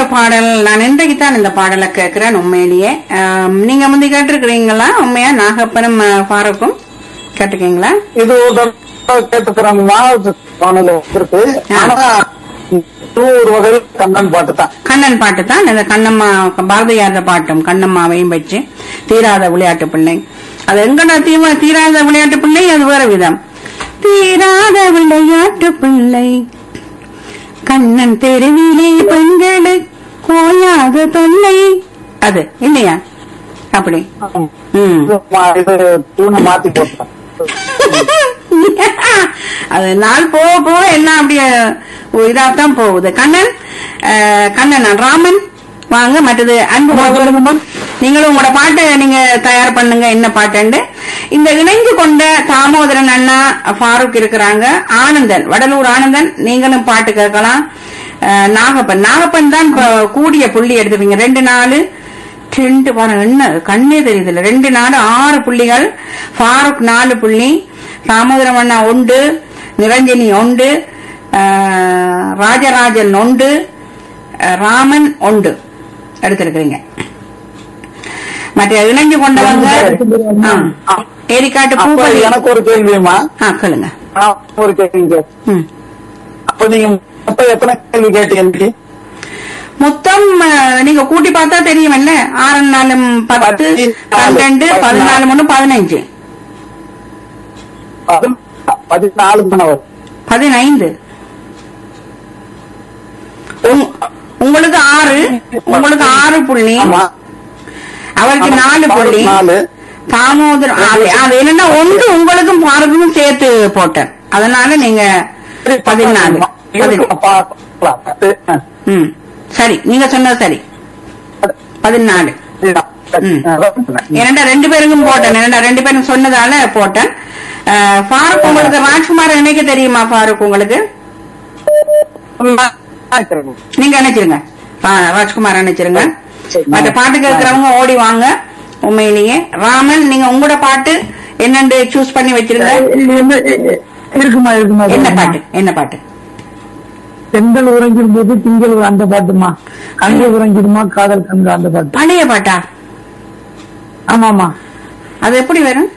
பாடல் நான் இன்றைக்கு தான் இந்த பாடலை கேட்கிறேன் உண்மையிலேயே ஆம், நீங்க முந்தி கேட்டிருக்கிறீங்களா உண்மையா நாகப்பனும் அஹ், ஃபாரூக்கும் கேட்டிருக்கீங்களா இது ஒரு தடவை கேட்டுக்கிறாங்கம்மா வானொலி இருக்கு ஆனா இது ஒரு வகையில் கண்ணன் பாட்டு தான் கண்ணன் பாட்டு தான் இந்த கண்ணம்மா பாரதியார பாட்டும் கண்ணம்மாவையும் வச்சு தீராத விளையாட்டு பிள்ளை அது எங்கடா தீவ தீராத விளையாட்டு பிள்ளை அது வேற விதம் தீராத விளையாட்டு பிள்ளை கண்ணன் தெருவிலே பெண்களை கோயாத தொல்லை அது இல்லையா அப்படி ம் இது தூணை மாத்தி போட்டேன் அது நாள் போக போக எல்லாம் அப்படியே இதாத்தான் போகுது கண்ணன் அஹ், கண்ணன் ராமன் வாங்க மற்றது அன்பு வாங்க. நீங்களும் உங்களோட பாட்டை நீங்க தயார் பண்ணுங்க என்ன பாட்டுண்டு இந்த இணைந்து கொண்ட தாமோதரன் அண்ணா ஃபாரூக் இருக்கிறாங்க ஆனந்தன் வடலூர் ஆனந்தன் நீங்களும் பாட்டு கேட்கலாம் அஹ், நாகப்பன் நாகப்பன் தான் இப்ப கூடிய புள்ளி எடுத்துப்பீங்க ரெண்டு நாலு ரெண்டு பாருங்க என்ன கண்ணே தெரியுது இல்ல ரெண்டு நாலு ஆறு புள்ளிகள் ஃபாரூக் நாலு புள்ளி தாமோதரம் அண்ணா உண்டு நிரஞ்சனி உண்டு ஆஹ், ராஜராஜன் உண்டு ஆஹ், ராமன் உண்டு எடுத்திருக்கிறீங்க மற்ற இணைஞ்சு கொண்டவங்க ஆ, ஏரிக்காட்டு அப்ப பூபதி எனக்கு ஒரு கேள்வியுமா ஆ சொல்லுங்க நான் ஒரு கேள்வி கேட்டேன். ம். அப்ப நீங்க மொத்தம் எத்தனை கேள்வி கேட்டீங்க இன்னைக்கு? மொத்தம் ஆஹ், நீங்க கூட்டி பார்த்தா தெரியும் என்ன ஆறு நாலும் பத்து பன்னெண்டு பதினாலு மூணு பதினஞ்சு பதி- பதினாலு மணவர் பதினைந்து உங்- உங்களுக்கு ஆறு உங்களுக்கு ஆறு புள்ளி ஆமா அவருக்கு நாலு புள்ளி நாலு தாமோதரம் அது அது என்னன்னா ஒன்று உங்களுக்கும் பாருக்கும் சேர்த்து போட்டேன் அதனால நீங்க பதினாலு பதினாலு. பார்க்கலாம். ஆ. ம் சரி நீங்க சொன்னது சரி பதினாலு ம். ஏன்னா ரெண்டு பேருக்கும் போட்டேன் ஏன்னா ரெண்டு பேரும் சொன்னதால போட்டேன் அஹ், ஃபாரூக் உங்களுக்கு ராஜ்குமார் நினைக்க தெரியுமா ஃபாரூக் உங்களுக்கு நீங்க நினைச்சிருங்க ஆ, ராஜ்குமார் நினைச்சிருங்க சரி. மற்ற பாட்டு கேட்கறவங்க ஓடி வாங்க உண்மையிலேயே ராமன் நீங்க உங்களோட பாட்டு என்னன்னு சூஸ் பண்ணி வச்சிருங்க இருக்குமா இருக்குமா என்ன பாட்டு என்ன பாட்டு பெண்கள் உறங்கிடும் போது திங்கள் அந்த பாட்டுமா அங்கே உறங்கிடுமா காதல் கங்க அந்த பாட்டு பழைய பாட்டா ஆமாமா அது எப்படி வரும்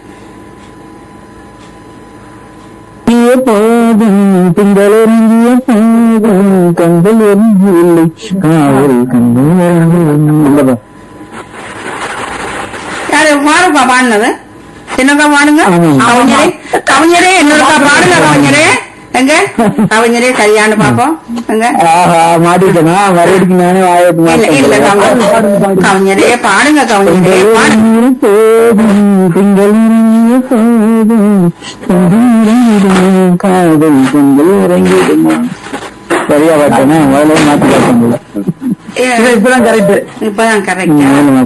போதும் திங்கள் உறங்கிய போதும் கண்கள் உறங்கவில்லை காதல் கண்டு யாரு ஃபாரூக்கா பாடினது சின்னதா பாடுங்க ஆமாம். கவிஞரே கவிஞரே என்னோட பாடுங்க கவிஞரே எங்க கவிஞரே சரியானு பாப்போம் எங்க ஆஹா மாட்டிட்டனா மறுபடியும் நானே வாயத்து இல்ல இல்ல கவிஞர். கவிஞரே பாடுங்க கவிஞரே பாடுங்க போதும் திங்கள் உறங்கிய போதும் கண்கள் காதல் கண்கள் உறங்கிடுமா சரியா பார்த்தேன்னா முதல்ல மாத்தி பார்த்தேன் ஏ, இப்பதான் கரெக்ட் இப்பதான் கரெக்ட்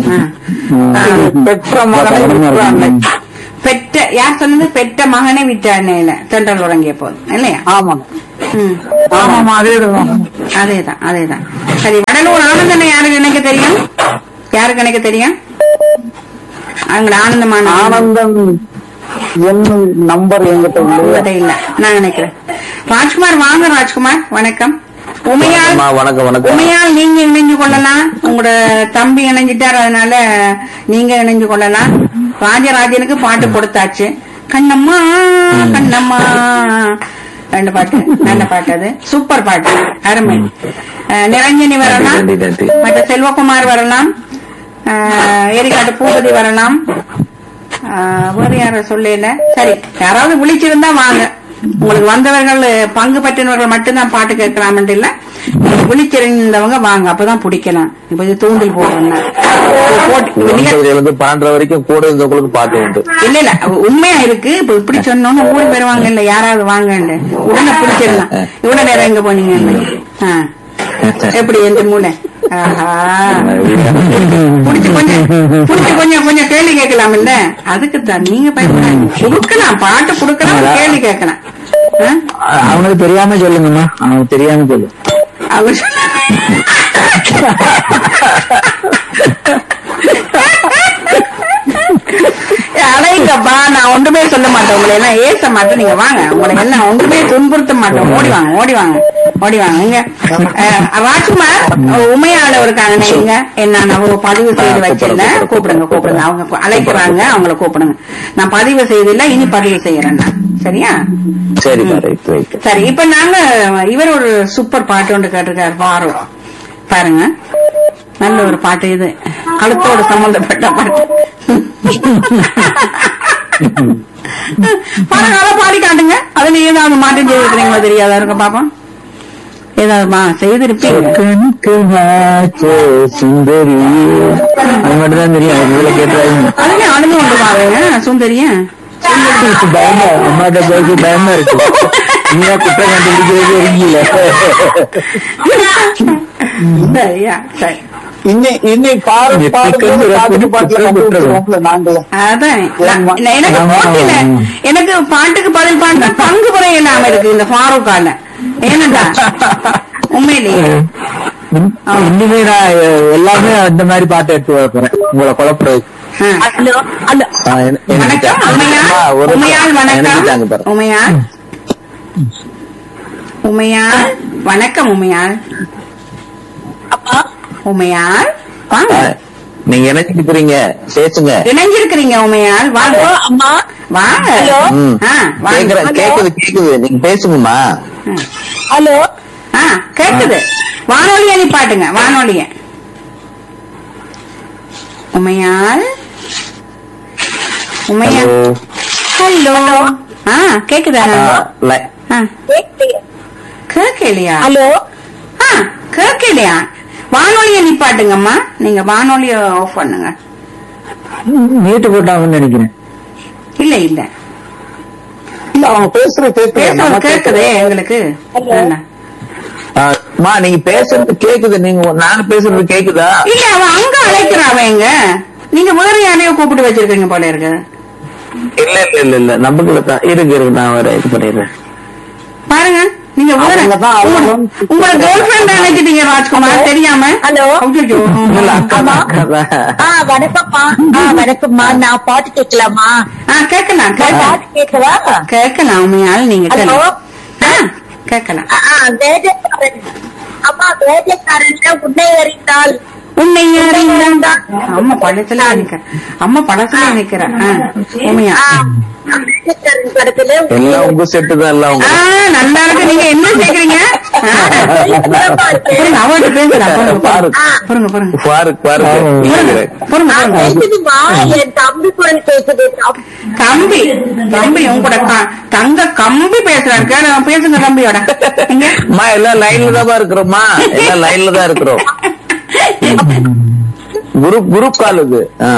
பெற்ற மகனை பெற்ற யார் சொன்னது பெற்ற மகனை விட்டானேல தென்றல் உறங்கிய போது இல்லையா ஆமாங்க ம். ஆமாமா அதேதான் அதேதான் அதேதான் சரி வடலூர் ஆனந்தனை யாருக்கு எனக்கு தெரியும் யாருக்கு எனக்கு தெரியும் அவங்கள ஆனந்தமான ஆனந்தம் என்ன நம்பர் எங்கிட்ட இல்லையா உங்கள்கிட்ட இல்ல நான் நினைக்கிறேன் ராஜ்குமார் வாங்க ராஜ்குமார் வணக்கம் உமையால் அம்மா, வணக்கம் வணக்கம் உமையால் நீங்க இணைஞ்சு கொள்ளலாம் உங்களோட தம்பி இணைஞ்சிட்டார் அதனால நீங்க இணைஞ்சு கொள்ளலாம் ராஜராஜனுக்கு பாட்டு கொடுத்தாச்சு கண்ணம்மா கண்ணம்மா ரெண்டு பாட்டு நல்ல பாட்டு அது சூப்பர் பாட்டு அருமை அஹ், நிரஞ்சனி வரலாம் நன்றி, நன்றி. மற்ற செல்வகுமார் வரலாம் அஹ், ஏரிக்காட்டு பூபதி வரலாம் அஹ், வேற யார சொல்லல சரி யாராவது விழிச்சிருந்தா வாங்க உங்களுக்கு வந்தவர்கள் பங்கு பற்றினவர்கள் மட்டும்தான் பாட்டு கேட்கலாம் இல்ல நீங்க விழிச்சிருந்தவங்க வாங்க அப்பதான் பிடிக்கலாம் இப்ப இது தூண்டில் போடுறேன்னா போட்டு நீங்க- ஒன்பதுல இருந்து பன்னெண்டரை வரைக்கும் கூட இருந்தவங்களுக்கு பாட்டு உண்டு இல்ல இல்ல உண்மையா இருக்கு இப்ப இப்படி சொன்னோன்னு ஓடி போயிருவாங்க இல்ல யாராவது வாங்கன்னு உடனே பிடிச்சிடலாம் இவ்வளவு நேரம் எங்க போனீங்க ஆ. எப்படி எந்த மூளை ஆஹா புடிச்சு கொஞ்சம் புடிச்சு கொஞ்சம் கொஞ்சம் கேள்வி கேட்கலாம் இல்ல அதுக்கு தான் நீங்க பயப்படாதீங்க குடுக்கலாம் பாட்டு குடுக்கலாம் கேள்வி கேட்கலாம் ஆ? அவனுக்கு தெரியாம சொல்லுங்கம்மா அவனுக்கு தெரியாம சொல்லு அவங்க சொன்னா- அழைங்கப்பா நான் ஒன்றுமே சொல்ல மாட்டேன் உங்களை எல்லாம் ஏச மாட்டேன் நீங்க வாங்க உங்களை எல்லாம் ஒன்றுமே துன்புறுத்த மாட்டேன் ஓடி வாங்க ஓடி வாங்க ஓடி வாங்க இங்க அஹ், ராஜ்குமார் உமையாள இருக்காங்க நீங்க என்ன நான் பதிவு செய்து வச்சிருந்தேன் கூப்பிடுங்க கூப்பிடுங்க அவங்க கு- அழைக்கிறாங்க அவங்கள கூப்பிடுங்க நான் பதிவு செய்தில்ல இனி பதிவு செய்யறேன் நான் சரியா சரிப்பா ரைட் ரைட் சரி இப்ப நாங்க இவர் ஒரு சூப்பர் பாட்டு ஒன்று கேட்டிருக்காரு வாரு பாருங்க நல்ல ஒரு பாட்டு இது கழுத்தோடு சம்பந்தப்பட்ட பாட்டு பாருங்க அதை பாடி காட்டுங்க அதுல ஏதாவது மாற்றம் செய்திருக்கிறீங்களோ தெரியாதா இருக்க பாப்போம் ஏதாவது மா செய்திருப்பீங்க கண்ணுக்கு வாச்ச சுந்தரி அது மட்டும் தான் தெரியும் அது இதுல கேட்டாங்க அதுல அழுது கொண்டு பாருங்க சுந்தரியா பயமா அம்மாட்ட பேசி பயமா இருக்கு நீயா குற்றம் கண்டுபிடிக்கிறது இருக்கீங்கள சரியா சரி இன்னி- இன்னி பாரு இந்த பாரு திக்கு பாட்டுக்கு பாட்டுல திக்கு கண்டுபிடிச்சிருவோம்ல நாங்களே அதான் நான் ஆமா. இல்ல, எனக்கு ஆமா. போட்டியில எனக்கு பாட்டுக்கு பதில் பாட்டு பங்கு முறை இல்லாம இருக்கு இந்த ஃபாரூக்கால ஏனண்டா உண்மையிலேயே இனிமே நான் எல்லாமே அந்த மாதிரி பாட்டு எடுத்து வைக்கிறேன் உங்களை குழப்பறது ஆ. ஆ, என்ன- என்ன- வணக்கம் அம்மா, உமையாள் ஒரு உமையாள் எனக்கு தாங்க வணக்கம் பாரு. உமையாள் உமையாள் வணக்கம் உமையாள் உமையாள் வாங்க ஆ, நீங்க நினைச்சுக்கிறீங்க பேசுங்க இணைஞ்சிருக்கிறீங்க உமையாள் வாங்க அம்மா வாங்க ம். ஆ, வாங்க கேக்குறேன் கேக்குது கேக்குது நீங்க பேசுங்கம்மா ஹலோ ஆ கேக்குது வானொலிய நிப்பாட்டுங்க வானொலிய உமையாள் உமையாள் ஹலோ ஹலோ ஆ கேக்குதா ஆ, லை- ஆ, கேட்கலையா ஹலோ ஆ கேட்கலையா வானொலிய நிப்பாட்டுங்கம்மா நீங்க வானொலிய ஆஃப் பண்ணுங்க மீட்டு போட்டாங்கன்னு நினைக்கிறேன் இல்ல இல்ல இல்ல அவங்க பேசுறது கேட்கல பேசுறது நம்ம கேக்குதே எங்களுக்கு வேண்டாம். ஆ, அம்மா நீங்க பேசுறது கேக்குது நீங்க நாங்க பேசுறது கேக்குதா இல்ல அவன் அங்க அழைக்கிறான் அவன் எங்க நீங்க வேற யாரையோ கூப்பிட்டு வச்சிருக்கீங்க போல இருக்கு இல்ல இல்ல இல்ல இல்ல நம்பக்குள்ள தான் இருக்கு இருக்கு நான் வேற இது பண்ணிடுறேன் பாருங்க நீங்க வேற அவங்கதான் அவங்க உங்க கேர்ள் ஃபிரெண்ட் நினைச்சிட்டீங்க ராஜ்குமார் தெரியாம ஹலோ. ஐயோ. இல்ல அக்கா தான், அக்கா தான். ஆ வணக்கம்மா ஆ வணக்கம்மா நான் பாட்டு கேட்கலாமா ஆ கேட்கலாம் நான் கேட்கலாம் பாட்டு கேட்கவா கேட்கலாம் உண்மையால் நீங்க ஹலோ கேட்கலாம் ஆ, கேட்கலாம் ஆ, ஆ, வேலைக்காரன் அம்மா வேலைக்காரன் உன்னை அறிந்தால் உன்னை அறிந்தால் அம்மா பழத்துல நிக்கிறேன் அம்மா பழத்துல நிக்கிறேன் உண்மையா ஆ, வேலைக்காரன் படத்துல எல்லாம் உங்க செட்டு தான் எல்லாம் ஆ உங்க நல்லா இருக்கு நீங்க என்ன கேக்குறீங்க ஆ, பாருங்க அவர்கிட்ட பேசுறா பாருங்க பாரு. பாருங்க பாருங்க பாருக் பாருக் கேக்குறேன். பாருங்க ஆ, பாருங்க கேக்குதுமா என் தம்பி குரல் கேக்குது தம்- கம்பி கம்பி உங்களோட க- தங்க கம்பி பேசுறாரு கேளு, பேசுங்க தம்பியோட எங்க அம்மா எல்லாம் லைன்ல தான் இருக்கிறோம்மா எல்லாம் லைன்ல தான் இருக்கிறோம் குரூப் குரூப் கால் இது ஆ.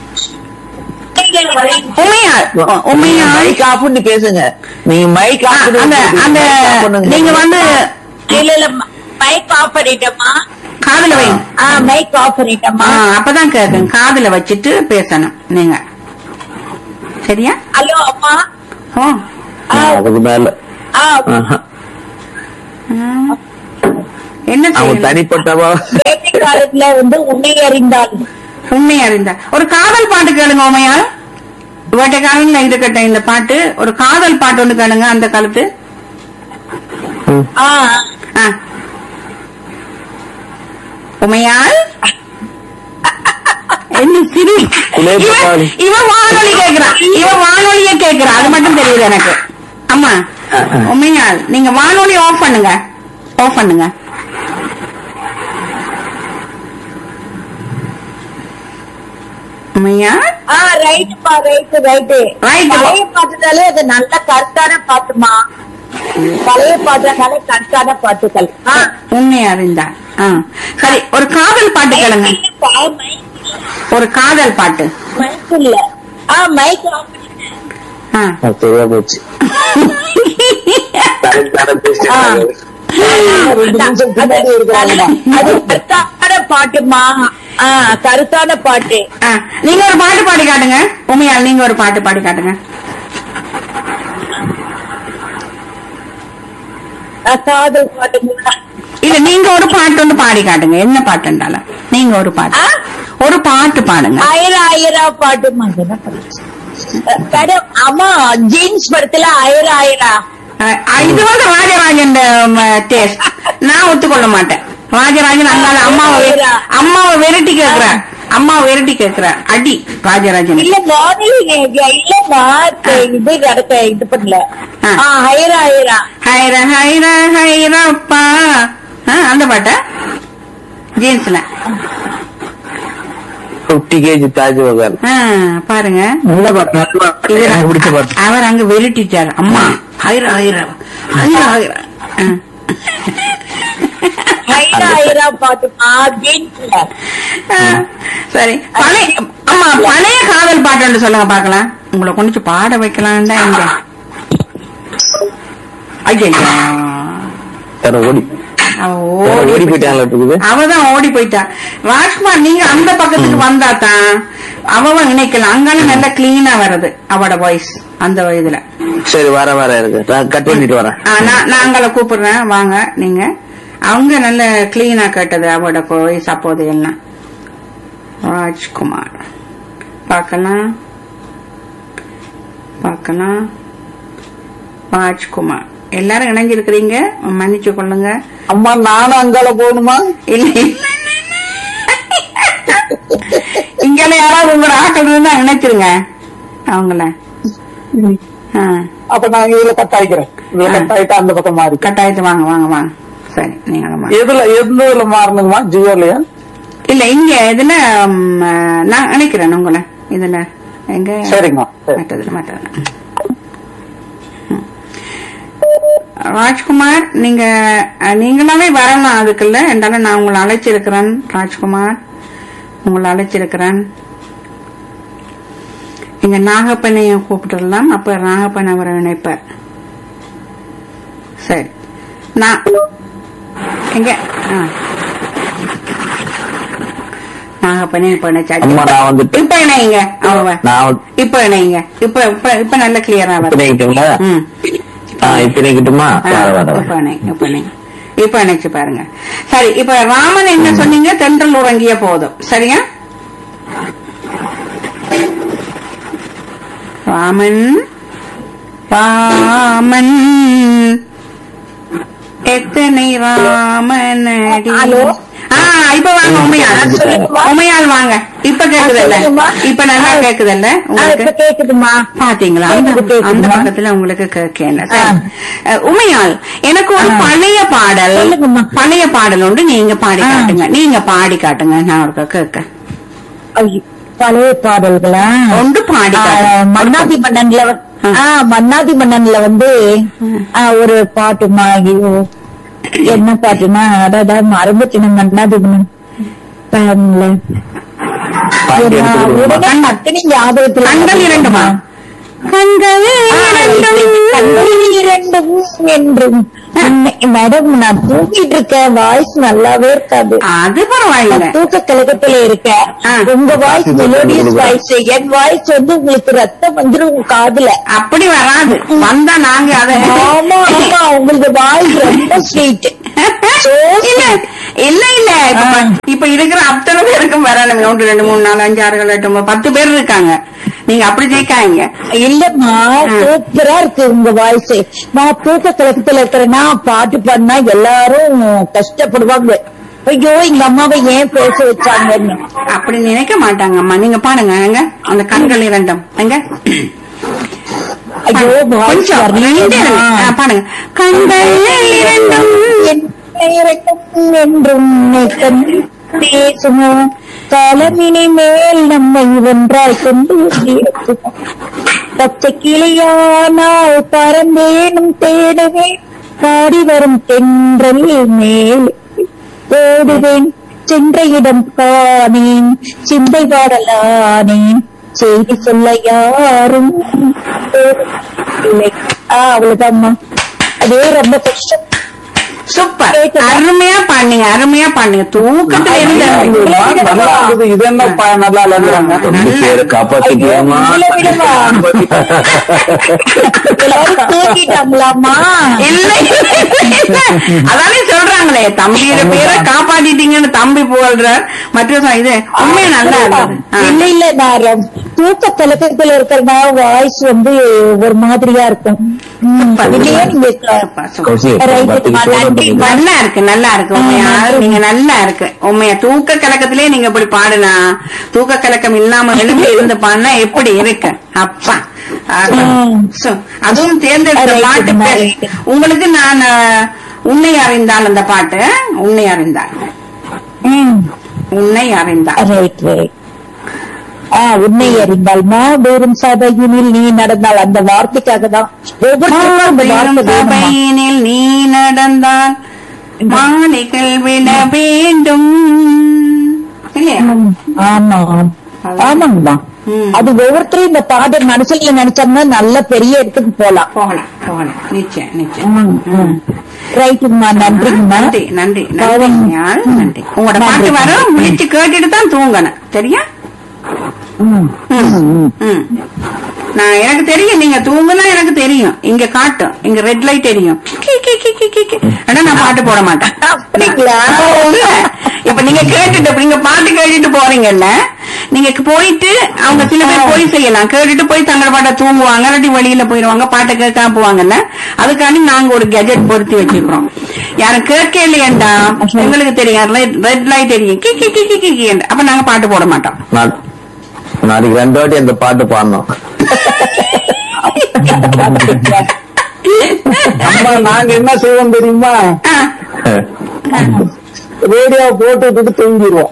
உண்மையாள் உண்மையாள் மைக் ஆஃப் பண்ணி பேசுங்க நீங்க மைக் ஆ, ஆஃப் அந்த அந்த நீங்க வந்து இல்ல இல்ல மைக் ஆஃப் பண்ணிட்டேம்மா காதுல வைங்க ஆ மைக் ஆஃப் ஆ, பண்ணிட்டேம்மா அப்பதான் கேட்கும் காதுல வச்சுட்டு பேசணும் நீங்க சரியா ஹலோ அம்மா ஓ அதுக்கு மேல ஆ ஆஹா. ஆ. என்ன அவங்க செய்யணும் தனிப்பட்டவா வேலைக்காரத்துல வந்து உன்னை அறிந்தால் உண்மை அறிந்தா ஒரு காதல் பாட்டு கேளுங்க உமையால் இவட்ட காலத்துல இருக்கட்டும் இந்த பாட்டு ஒரு காதல் பாட்டு ஒண்ணு கேளுங்க அந்த காலத்து ஆ ஆ. உமையால் என்ன சிரி குலே இவன் பகாலி. இவன் வானொலி கேக்குறான் இவன் வானொலிய கேக்குறான் அது மட்டும் தெரியுது எனக்கு அம்மா உமையால் நீங்க வானொலி ஆஃப் பண்ணுங்க ஆஃப் பண்ணுங்க உமையால் ஆ ரைட்டுப்பா ரைட்டு ரைட்டு Right. பழைய பாட்டுனாலே அது நல்ல கருத்தான பாட்டுமா பழைய பாட்டுனாலே கருத்தான பாட்டுகள் ஆ உண்மை அறிந்தார் ஆ. சரி ஒரு காதல் பாட்டு கேளுங்க இல்லப்பா, மைக் ஒரு காதல் பாட்டு மைக் இல்ல ஆ மைக் ஆஃப் ஆ. அது சரியா போச்சு தனக்கு தானே பேசிட்டு ரெண்டு நிமிஷம் பின்னாடி இருக்கிறாங்கம்மா அது கருத்தான பாட்டுமா ஆ கருத்தான பாட்டு ஆ. நீங்க ஒரு பாட்டு பாடி காட்டுங்க உண்மையால் நீங்க ஒரு பாட்டு பாடி காட்டுங்க ஆ, காதல் பாட்டுங்களா இல்ல நீங்க ஒரு பாட்டு ஒன்று பாடி காட்டுங்க என்ன பாட்டுண்டாலும் நீங்க ஒரு பாட்டு ஆ? ஒரு பாட்டு பாடுங்க ஆயிரா ஆயிரா பாட்டுமா மேடம் அம்மா ஜீன்ஸ் படத்துல ஆயிரா ஆயிரா அஹ், இது வந்து ராஜராஜன் டேஸ்ட் நான் ஒத்துக்கொள்ள மாட்டேன் ராஜராஜன் அந்தால அம்மாவை வெ- அம்மாவை விரட்டி கேக்குற அம்மாவை விரட்டி கேக்குற அடி ராஜராஜன் இல்ல மார்னிங் இல்லம்மா இது நடக்க இது பண்ணல ஆ. ஆ ஹைரா ஹைரா ஹைர ஹைர ஹைரப்பா ஆ, அந்த பாட்டா ஜீன்ஸ்ல பிப்டி கேஜி தாஜ்மஹால் ஆ, பாருங்க நல்ல பாட்டு நல்ல பாட்டு. இவர் எனக்கு பிடிச்ச பாட்டு அவர் அங்க விரட்டிட்டார் அம்மா ஹைரா ஹைரா ஹைரா ஹைரா ஆ. ஹைரா ஹைரா பாட்டுமா ஜீன்ஸ்ல ஆ, சரி பழைய அம்மா பழைய காதல் பாட்டுன்னு சொல்லுங்க பாக்கலாம் உங்களை கொண்டு பாட வைக்கலாம் தான் இங்க ஐயா வேற ஓடி அவ வேற ஓடி ஓடி போயிட்டாங்களா இருக்குது அவதான் ஓடி போயிட்டா ராஜ்குமார் நீங்க அந்த பக்கத்துக்கு வந்தா தான் அவ இணைக்கலாம் அங்காலும் நல்லா கிளீனா வருது அவட வாய்ஸ் அந்த இதுல சரி வர வர இருக்கு நான் கட் பண்ணிட்டு வரேன் ஆ, நான் நான் அங்களை கூப்பிடுறேன் வாங்க நீங்க அவங்க நல்ல கிளீனா கேட்டது அவட வாய்ஸ் அப்போது எல்லாம் ராஜ்குமார் பார்க்கலாம் பார்க்கலாம் ராஜ்குமார் எல்லாரும் இணைஞ்சிருக்கிறீங்க மன்னிச்சு கொள்ளுங்க அம்மா நானும் அங்கால போகணுமா இல்ல இங்கெல்ல யாராவது உங்களோட ஆட்கள் இருந்தா நினைச்சிருங்க அவங்கள ஆ, அப்ப நான் இதுல கட் ஆயிக்கிறேன் இதுல கட் ஆயிட்டு அந்த பக்கம் மாறி கட்டாயத்து வாங்க வாங்க வாங்க சரி நீங்களும் வாங்க. எதுல எந்த இதுல மாறணுங்கம்மா ஜியோலயா இல்ல இங்க இதுல ம், நான் நினைக்கிறேன் உங்களை இதுல எங்க சரிங்கம்மா சரி. மற்றதுல மற்றதுல ம். ராஜ்குமார் நீங்க அஹ், நீங்களாவே வரலாம் அதுக்குள்ள என்றாலும் நான் உங்களை அழைச்சிருக்கிறேன் ராஜ்குமார் உங்களை அழைச்சிருக்கிறேன் இங்க நாகப்பனையும் கூப்பிட்டுடலாம் அப்ப நாகப்பன் அவரை நினைப்பார் சரி நான் எங்க ஆ. நாகப்பனே இப்ப நினைச்சாச்சு அம்மா நான் வந்துட்டு இப்ப இணைங்க அவங்க நான் வந்து- இப்ப இணைங்க இப்ப இப்ப இப்ப நல்ல கிளியரா இப்ப வருது நினைக்கிட்டுங்களா ம் ஆ, இப்ப நினைக்கட்டுமா ஆ, வர வர இப்ப இணைங்க, இப்ப இணைங்க. இப்ப நினைச்சு பாருங்க சரி இப்ப ராமன் என்ன சொன்னீங்க தென்றல் உறங்கிய போதும் சரியா ராமன் ராமன் எத்தனை ராமனடி ஹலோ? ஆ இப்ப வாங்க உமையாள் உமையாள் வாங்க இப்ப கேக்குதல்ல சொல்லுங்கம்மா. இப்ப நல்லா கேக்குதல்ல ஆ, இப்ப உங்களுக்கு கேக்குதுமா பாத்தீங்களா அந்த கேக்குது, கேக்குதுமா. அந்த பக்கத்துல உங்களுக்கு கேட்கல ஆ. உமையாள் எனக்கு ஒரு பழைய பாடல் சொல்லுங்கம்மா. பழைய பாடல் உண்டு நீங்க பாடி ஆ. காட்டுங்க நீங்க பாடி காட்டுங்க நான் ஒரு கேட்க ஐயோ, பழைய பாடல்களா ஒன்று பாடி ஆ, காட்டுங்க மன்னாதி மன்னன்ல வ- ஆ. ஆ மன்னாதி மன்னன்ல வந்து ஆ, ஒரு பாட்டுமா ஐயோ என்ன பாட்டுனா அதான் மரபத்தின மன்னாதி மன்னன் பாருங்கள பாட்டு எடுத்து கொடுங்கம்மா. உடனே டக்குனு ஞாபகத்துல கண்கள் இரண்டுமா கண்கள் இரண்டும் கண்கள் இரண்டும் என்றும் உன்னை- மேடம் நான் தூங்கிட்டு இருக்கேன் வாய்ஸ் நல்லாவே இருக்காது அது பரவாயில்ல நான் தூக்க கழகத்துல இருக்கேன் ஆ. உங்க வாய்ஸ் மெலோடியஸ் வாய்ஸ் என் வாய்ஸ் வந்து உங்களுக்கு ரத்தம் வந்துரும் உங்க காதுல அப்படி வராது வந்தா நாங்க அதை ஆமா ஆமா உங்களுக்கு வாய்ஸ் ரொம்ப ஸ்வீட் இல்ல இல்ல இல்ல இப்ப ஆ. இப்ப இருக்கிற அத்தனை பேருக்கும் வரணும் ஒன்று ரெண்டு மூணு நாலு அஞ்சு ஆறு ஏழு எட்டு ஒன்பது பத்து பேர் இருக்காங்க நீங்க அப்படி ஜெயிக்காங்க இல்லம்மா சூப்பரா இருக்கு உங்க வாய்ஸ் நான் தூக்க கழகத்துல இருக்கிறேன்னா பாட்டு பாடினா எல்லாரும் கஷ்டப்படுவாங்க ஐயோ எங்க அம்மாவை ஏன் பேச வச்சாங்கன்னு அப்படி நினைக்க மாட்டாங்க அம்மா நீங்க பாருங்க எங்க அந்த கண்கள் இரண்டும் எங்க ஐயோ voice கொஞ்சம் வரலையே. ரெண்டே ரெண்டு. ஆ, பாருங்க கண்கள் இரண்டும் என் பெயரட்டும் என்றும் நித்தம் பேசுமோ காலமினி மேல் நம்மை ஒன்றாய் கொண்டு சேர்க்குமோ. பச்சை கிளியானால் பறந்தேனும் தேடுவேன் பாடி வரும் தென்றல் மேல் ஓடுவேன் சென்ற இடம் காணேன் சிந்தை பாடலானேன் செய்தி சொல்ல யாரும் இல்லை ஆ அவ்வளவுதான்மா அதே ரொம்ப கஷ்டம் சூப்பர் கேக்குதா? அருமையா பாடுனீங்க அருமையா பாடுனீங்க தூக்கத்துல இருந்து நல்லா இருந்தது இது என்ன ப- நல்லா இல்லைங்கிறாங்க ரெண்டு பேரை காப்பாத்திட்டியாம்மா உங்களை விடவா? எல்லாரும் தூங்கிட்டாங்களாமா இல்ல இல்ல. அதானே சொல்றாங்களே தம்பியோட பேரை காப்பாத்திட்டீங்கன்னு தம்பி புகழ்ற மற்ற இது உண்மையா நல்லா இருந்தது ஆ. இல்ல இல்ல நான் ரொம்ப- தூக்க கலக்கத்துல இருக்கிறனா வாய்ஸ் வந்து ஒரு மாதிரியா இருக்கும் ம், இதுலயே நீங்க சூப்பா, சூப்பா. கௌசி, Right, பத்து மா, நிமிஷம் நன்றி, பண்ணிக்கலாம். நல்லா இருக்கு நல்லா இருக்கு உண்மையா நீங்க நல்லா இருக்கு உண்மையா தூக்க கலக்கத்திலே நீங்க இப்படி பாடுனா தூக்க கலக்கம் இல்லாம எழுப்பி இருந்து பாடினா எப்படி இருக்கு அப்பா ஆஹா. ம். சோ, அதுவும் தேர்ந்தெடுத்த Right, பாட்டு ma, பேர். right. உங்களுக்கு நான் அஹ், உன்னை அறிந்தால் அந்த பாட்டு உன்னை அறிந்தால் ம் உன்னை அறிந்தால் ரைட் ரைட் ஆ உன்னை அறிந்தால் மாபெரும் சபையினில் நீ நடந்தால் அந்த வார்த்தைக்காக தான் ஒவ்வொருத்தருக்கும் அந்த பெரும் வார்த்தை வேணுமா? சபையினில் நீ நடந்தால் மாலைகள் விட வேண்டும் இல்லையா ம், ஆமா ஆமாங்கம்மா ம். அது ஒவ்வொருத்தரும் இந்த பாட்டு மனசுல நினைச்சோம்னா நல்ல பெரிய இடத்துக்கு போலாம் போகலாம் போகலாம் நிச்சயம் நிச்சயம் ம், ம். ரைட்டுங்கம்மா நன்றிங்கம்மா நன்றி நன்றி நன்றி பாவம். ஞாழ், நன்றி உங்களோட பாட்டு நன்றி. வரும் விழிச்சு கேட்டுட்டு தான் தூங்கணும் சரியா ம், ம், ம். ம். நான் எனக்கு தெரியும் நீங்க தூங்குனா எனக்கு தெரியும் இங்க காட்டும் இங்க ரெட் லைட் தெரியும் கி, கி, கி, கி, கி, கி. ஆனா நான் பாட்டு போட மாட்டேன் அப்படிங்களா? இல்ல. இப்ப நீங்க கேட்டுட்டு இப்ப நீங்க பாட்டு கேட்டுட்டு போறீங்கல்ல நீங்க போயிட்டு அவங்க சில பேர் போய் செய்யலாம் கேட்டுட்டு போய் தங்களோட பாட்டை தூங்குவாங்க இல்லாட்டி வெளியில போயிருவாங்க பாட்டை கேட்காம போவாங்கல்ல அதுக்காண்டி நாங்க ஒரு கெஜெட் பொருத்தி வச்சிருக்கிறோம் யாரும் கேட்க இல்லையண்டா எங்களுக்கு தெரியும் ரெட் லைட் தெரியும் கி கி கி கி கி கி அப்ப நாங்க பாட்டு போட மாட்டோம் நான்- நாளைக்கு ரெண்டு வாட்டி அந்த பாட்டு பாடணும் அம்மா நாங்க என்ன செய்வோம் தெரியுமா ஆ. ரேடியோ போட்டு விட்டுட்டு தூங்கிடுவோம்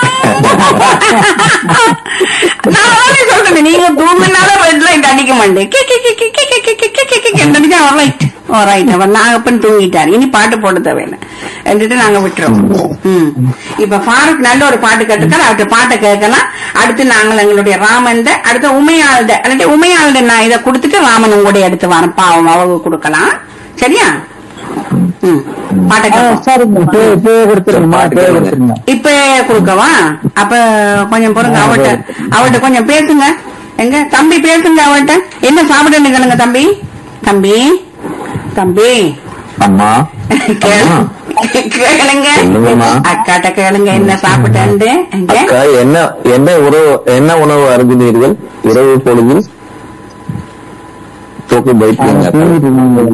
நான் அவனே சொல்றேன் நீங்க தூங்கினாலும் ரெட் லைட் அடிக்க மாட்டேன் கி, கி, கி, கி, கி, கி, கி, கி, கி, கி, கி, கி, அடிச்சா alright. Alright. அவர் நாகப்பன் தூங்கிட்டார் இனி பாட்டு போட தேவையில்லை என்றுட்டு நாங்க விட்டுறோம் ம். இப்ப ஃபாரூக் நல்ல ஒரு பாட்டு கேட்டுக்கார் அவர்கிட்ட பாட்டை கேட்கலாம் அடுத்து நாங்கள் எங்களுடைய ராமன் அடுத்து உமையாள்ட அல்லாட்டி உமையாள்ட நான் இதை கொடுத்துட்டு ராமன் உங்களுடைய எடுத்து வரேன் பாவம் அவங்க கொடுக்கலாம் சரியா ம். பாட்டை ஆ, கேட்போம். சரிங்கம்மா இப்பவே இப்பவே கொடுத்துருங்கம்மா இப்பவே கொடுத்துருங்க இப்ப கொடுக்கவா அப்ப கொஞ்சம் பொறுங்க அவட்ட அவட்ட கொஞ்சம் பேசுங்க எங்க தம்பி பேசுங்க அவட்ட என்ன சாப்பிட நிக்கணுங்க தம்பி தம்பி தம்பி அம்மா கேளு- கேளுங்க சொல்லுங்கம்மா. அக்காட்ட கேளுங்க என்ன சாப்பிட்டேன்ட்டு எங்க அக்கா என்ன என்ன உணவு என்ன உணவு அருந்தினீர்கள் இரவு பொழுதில் தூக்கு போயிட்டு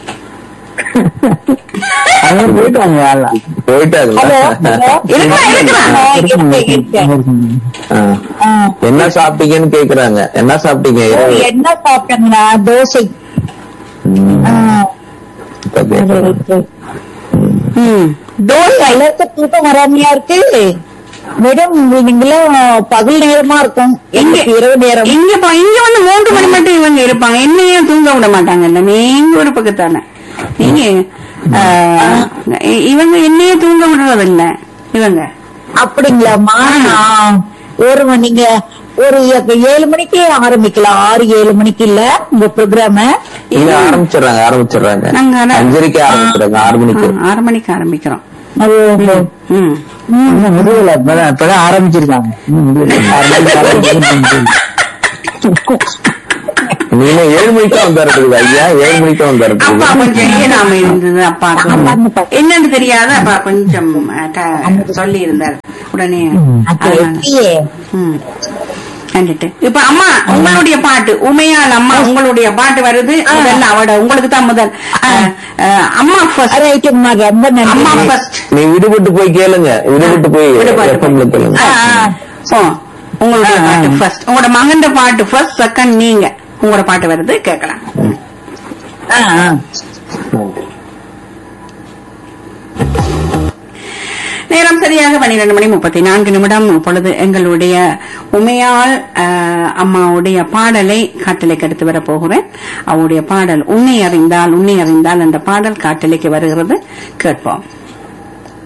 போயிட்டாங்க ஹலோ போயிட்டாங்களா ஹலோ இருக்கலாம் இருக்கலாம் ஆ, இருக்கேன், இருக்கேன். ஆ. ஆ. என்ன சாப்பிட்டீங்கன்னு கேக்குறாங்க என்ன சாப்பிட்டீங்க இரவு என்ன சாப்பிட்டீங்கன்னா தோசை ம், ஆ, இப்ப கேக்குறேன். right, right. ம். தோசை எல்லாருக்கும் தூக்கம் வராமையா இருக்கு மேடம் நீங்களும் பகல் நேரமா இருக்கும் எங்களுக்கு இரவு நேரம் இங்க பா- இங்க வந்து மூன்று மணி மட்டும் இவங்க இருப்பாங்க என்னையும் தூங்க விட மாட்டாங்கல்ல நீங்க ஒரு பக்கத்தான நீங்க ஆ, இ- இவங்க என்னையே தூங்க விடுறது இல்ல இவங்க அப்படிங்களாம்மா நான் ஒரு மணி- நீங்க ஒரு ஏ- ஏழு மணிக்கு ஆரம்பிக்கலாம் ஆறு ஏழு மணிக்கு இல்ல உங்க ப்ரோக்ராம இல்ல ஆரம்பிச்சிடுறாங்க ஆரம்பிச்சிடுறாங்க நாங்க அதான்- அஞ்சரைக்கு ஆரம்பிச்சிடுறாங்க ஆறு மணிக்கு ஆ, ஆறு மணிக்கு ஆரம்பிக்கிறோம் ம் முடியல இப்பதான் இப்பதான் ஆரம்பிச்சிருக்காங்க நீங்க ஏழு மணிக்கு தான் வந்துடுறது ஐயா ஏழு மணிக்கு தான் அப்பா வந்துடுறது கொஞ்சம் ஏனாம இருந்தது அப்பாக்கு என்னன்னு தெரியாத அப்பா கொஞ்சம் சொல்லி இருந்தார் உடனே அதனால. ம். கண்டுட்டு இப்ப அம்மா உங்களுடைய பாட்டு உமையால் அம்மா உங்களுடைய பாட்டு வருது முதல்ல அவட உங்களுக்கு தான் முதல் அஹ், அஹ், அம்மா ஃபர்ஸ்ட் ரைட்டுங்கம்மா ரொம்ப அம்மா நன்றி ஃபர்ஸ்ட் நீ விடுபட்டு போய் கேளுங்க விடுபட்டு போய் எஃப்எம்ல கேளுங்க உங்களுடைய பாட்டு ஃபர்ஸ்ட் உங்களோட மகன் பாட்டு ஃபர்ஸ்ட் செகண்ட் நீங்க உங்களோட பாட்டு வருது கேட்கலாம் ஆ, ஆ. நேரம் சரியாக பன்னிரண்டு மணி முப்பத்தி நான்கு நிமிடம் இப்பொழுது எங்களுடைய உமையால் அஹ், அம்மாவுடைய பாடலை காட்டலைக்கு எடுத்து வர போகிறேன் அவருடைய பாடல் உன்னை அறிந்தால் உன்னை அறிந்தால் என்ற பாடல் காட்டலைக்கு வருகிறது கேட்போம்